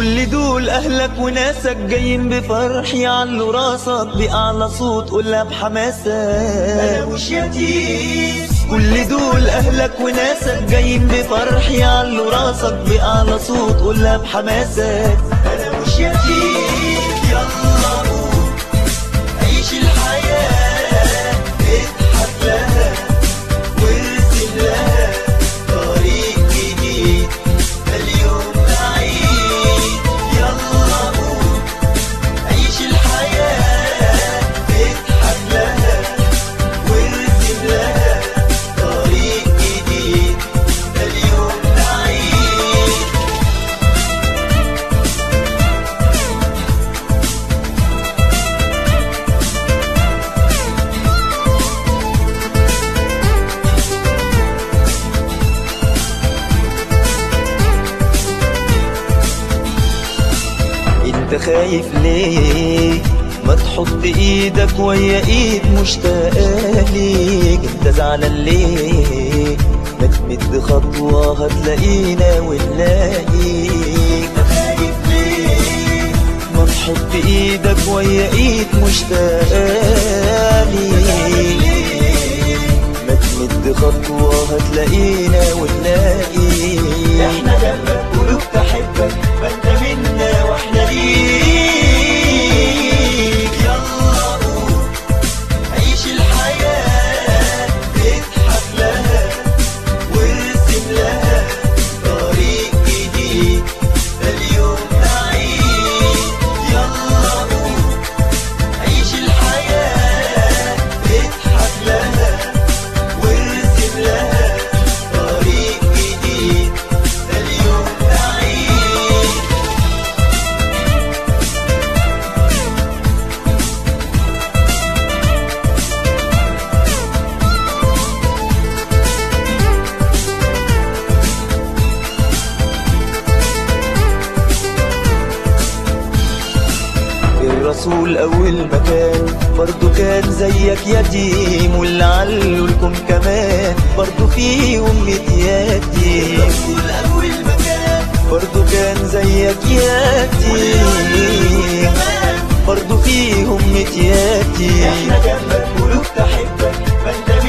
كل دول اهلك وناسك جايين بفرح يعلوا راسك باعلى صوت قولها بحماسه انا مش يتيم كل دول اهلك وناسك جايين بفرح يعلوا راسك باعلى صوت قولها بحماسه انا مش يتيم يلا قوم عيش الحياة اضحك لها وارسم لها طريق جديد اليوم نعيد يلا قوم عيش الحياة اضحك لها وارسم لها طريق جديد اليوم نعيد انت خايف ليه ما تحط ايدك ويا ايد مشتاقة ليك انت زعلان ليه ما تمد خطوة هتلاقينا ونلاقيك خايف ليه ما تحط ايدك ويا ايد مشتاقة ليك ما تمد خطوة هتلاقينا ونلاقيك احنا جنبك قلوب تحبك ما انت منا واحنا ليك يلا قوم عيش الحياة اضحك لها وارسم لها طريق جديد ده اليوم نعيد يلا قوم عيش الحياة اضحك لها وارسم لها طريق جديد ده اليوم نعيد الرسول أول مكان برضو كان زيك يتيم واللي علوا لكم كمان برضو فيهم يتيم رسول أول مكان برضو كان زيك يتيم برضو فيهم يتيم احنا جنبك قلوب تحبك ما انت